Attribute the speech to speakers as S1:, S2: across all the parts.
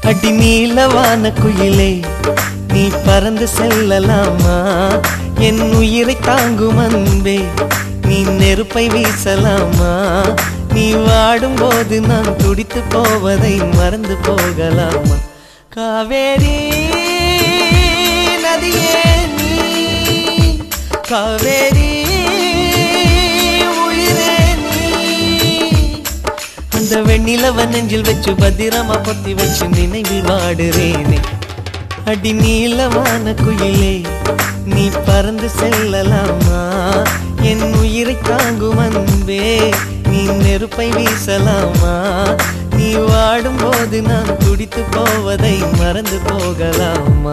S1: அடி நீலவான குயிலே நீ பறந்து செல்லலாமா என் உயிரை தாங்கும் அன்பே நீ நெருப்பை வீசலாமா நீ வாடும் போது நான் துடித்து போவதை மறந்து போகலாமா காவேரி நதியே நீ காவேரி உயிரே நீ அந்த வெண்ணிலவ நெஞ்சில் வச்சு பத்திரமா பொத்தி வச்சு நினைவில் வாடுறேனே அடி நீலமான குயிலே நீ பறந்து செல்லலாமா என் உயிரை தாங்கும் அன்பே நீ நெருப்பை வீசலாமா நீ வாடும் போது நான் துடித்து போவதை மறந்து போகலாமா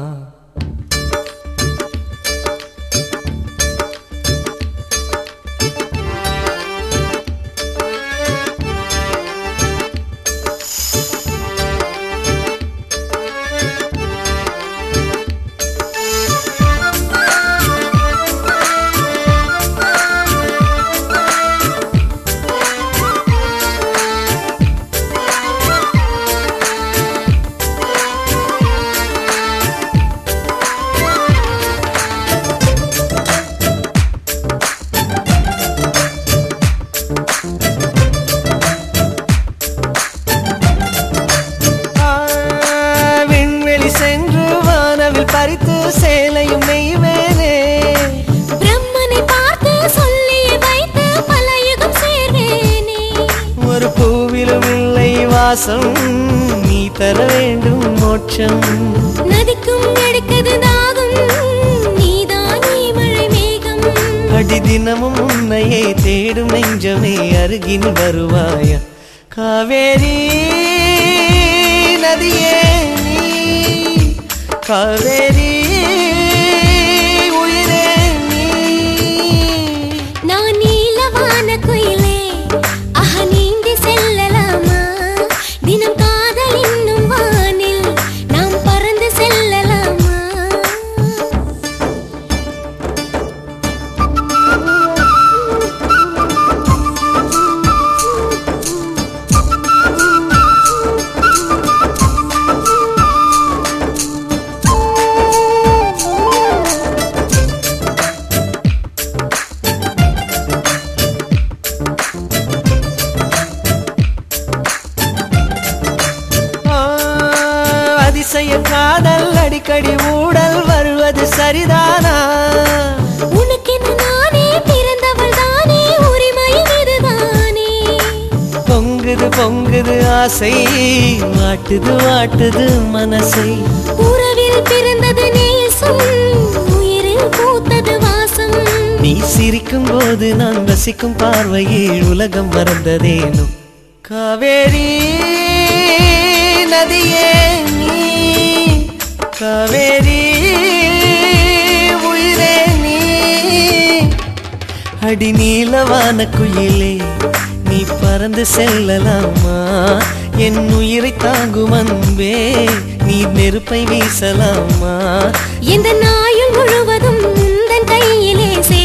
S1: ஆ, விண்வெளி சென்று வானவில் பறித்து சேலையும் நெய்வேனே
S2: பிரம்மனை பார்த்து சொல்லிய வைத்து பல யுகம் சேர்வேனே
S1: ஒரு பூவிலும் இல்லை வாசம் நீ தர வேண்டும் மோட்சம்
S2: நதிக்கும் எடுக்கது தாகம் நீதானே மழை மேகம்
S1: அடி தினமும் உன்னையே தேடும் நெஞ்சமே அருகில் வருவாயா காவேரி நதியே நீ காவேரி உயிரே நீ
S2: நான் நீலவான குயிலே அஹ நீந்தி செல்லலாமா தினம் காதல் இன்னும் வானில் நாம் பறந்து செல்லலாமா
S1: ஆ, அதிசய காதல் அடிக்கடி ஊடல் வருவது சரிதானா
S2: உனக்கென நானே பிறந்தவள் தானே உரிமை இதுதானே
S1: பொங்குது பொங்குது ஆசை வாட்டுது வாட்டுது மனசை
S2: உறவில் பிறந்தது நேசம் உயிரில் பூத்தது வாசம்
S1: நீ சிரிக்கும் போது நான் ரசிக்கும் பார்வையில் உலகம் மறந்ததேனோ காவேரி நதியே நீ காவேரி உயிரே நீ அடி நீலவான குயிலே நீ பறந்து செல்லலாமா என் உயிரை தாங்கும் அன்பே நீ நெருப்பை வீசலாமா
S2: எந்த நாயுள் முழுவதும் உந்தன் கையிலே சே